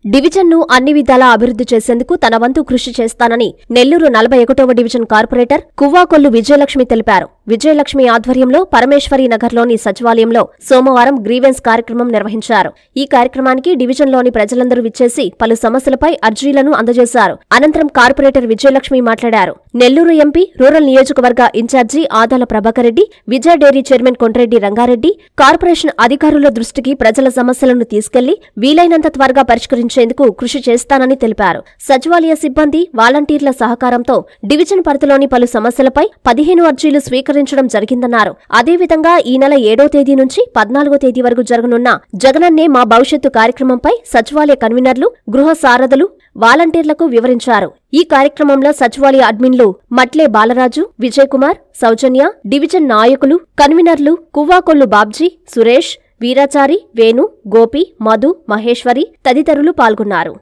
డివిజన్ను అన్ని విధాలా అభివృద్ధి చేసేందుకు తన వంతు కృషి చేస్తానని నెల్లూరు నలభై ఒకటవ డివిజన్ కార్పొరేటర్ కువ్వాకొల్లు విజయలక్ష్మి తెలిపారు విజయలక్ష్మి ఆధ్వర్యంలో పరమేశ్వరి నగర్లోని సచివాలయంలో సోమవారం గ్రీవెన్స్ కార్యక్రమం నిర్వహించారు ఈ కార్యక్రమానికి డివిజన్లోని ప్రజలందరూ విచ్చేసి పలు సమస్యలపై అర్జీలను అందజేశారు అనంతరం కార్పొరేటర్ విజయలక్ష్మి మాట్లాడారు నెల్లూరు ఎంపీ రూరల్ నియోజకవర్గ in charge Adala Prabhakar Reddy Vijaya dairy chairman Kondreddy Rangareddy corporation అధికారుల దృష్టికి ప్రజల సమస్యలను తీసుకెళ్లి వీలైనంత త్వరగా పరిష్కరించేందుకు కృషి చేస్తానని తెలిపారు సచివాలయ సిబ్బంది వాలంటీర్ల సహకారంతో డివిజన్ పరిధిలోని పలు సమస్యలపై పదిహేను అర్జీలు స్వీకరించడం జరిగిందన్నారు అదేవిధంగా ఈ నెల ఏడో తేదీ నుంచి పద్నాలుగో తేదీ వరకు జరగనున్న జగనన్నే మా భవిష్యత్తు కార్యక్రమంపై సచివాలయ కన్వీనర్లు గృహ సారథులు వాలంటీర్లకు వివరించారు ఈ కార్యక్రమంలో సచివాలయ అడ్మిన్లు మట్లే బాలరాజు విజయ్ కుమార్ సౌజన్య డివిజన్ నాయకులు కన్వీనర్లు కువ్వాకొల్లు బాబ్జీ సురేష్ వీరాచారి వేణు గోపి మధు మహేశ్వరి తదితరులు పాల్గొన్నారు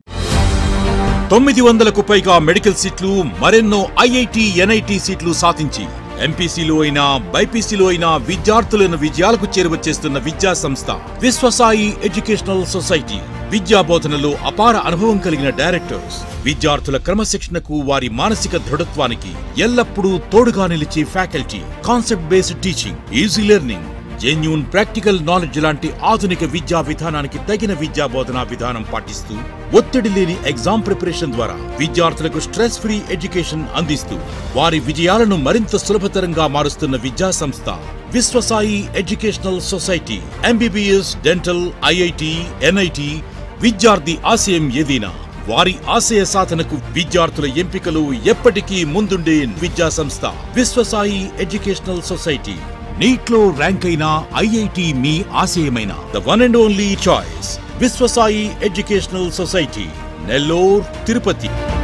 తొమ్మిది వందలకు పైగా మెడికల్ సీట్లు మరెన్నో ఐఐటి ఎన్ఐటి సీట్లు సాధించి ఎంపీసీలో అయినా బైపీసీలో అయినా విద్యార్థులను విజయాలకు చేరువచేస్తున్న విద్యా సంస్థ విశ్వసాయి ఎడ్యుకేషనల్ సొసైటీ విద్యా బోధనలో అపార అనుభవం కలిగిన డైరెక్టర్స్ విద్యార్థుల క్రమశిక్షణకు వారి మానసిక దృఢత్వానికి ఎల్లప్పుడూ తోడుగా నిలిచే faculty concept based teaching easy learning genuine practical knowledge లాంటి ఆధునిక విద్యా విధానానికి తగిన విద్యా బోధనా విధానం పాటిస్తూ ఒత్తిడి లేని ఎగ్జామ్ ప్రిపరేషన్ ద్వారా విద్యార్థులకు స్ట్రెస్ ఫ్రీ ఎడ్యుకేషన్ అందిస్తూ వారి విజయాలను మరింత సులభతరంగా మారుస్తున్న విద్యా సంస్థ Vishwasai educational society MBBS dental IIT NIT విద్యార్థి ఆశయం ఏదైనా వారి ఆశయ సాధనకు విద్యార్థుల ఎంపికలు ఎప్పటికీ ముందుండే విద్యా సంస్థ విశ్వసాయి ఎడ్యుకేషనల్ సొసైటీ నీట్లో ర్యాంక్ అయిన ఐఐటి మీ ఆశయమైన the one and only choice Vishwasai educational society Nellore Tirupati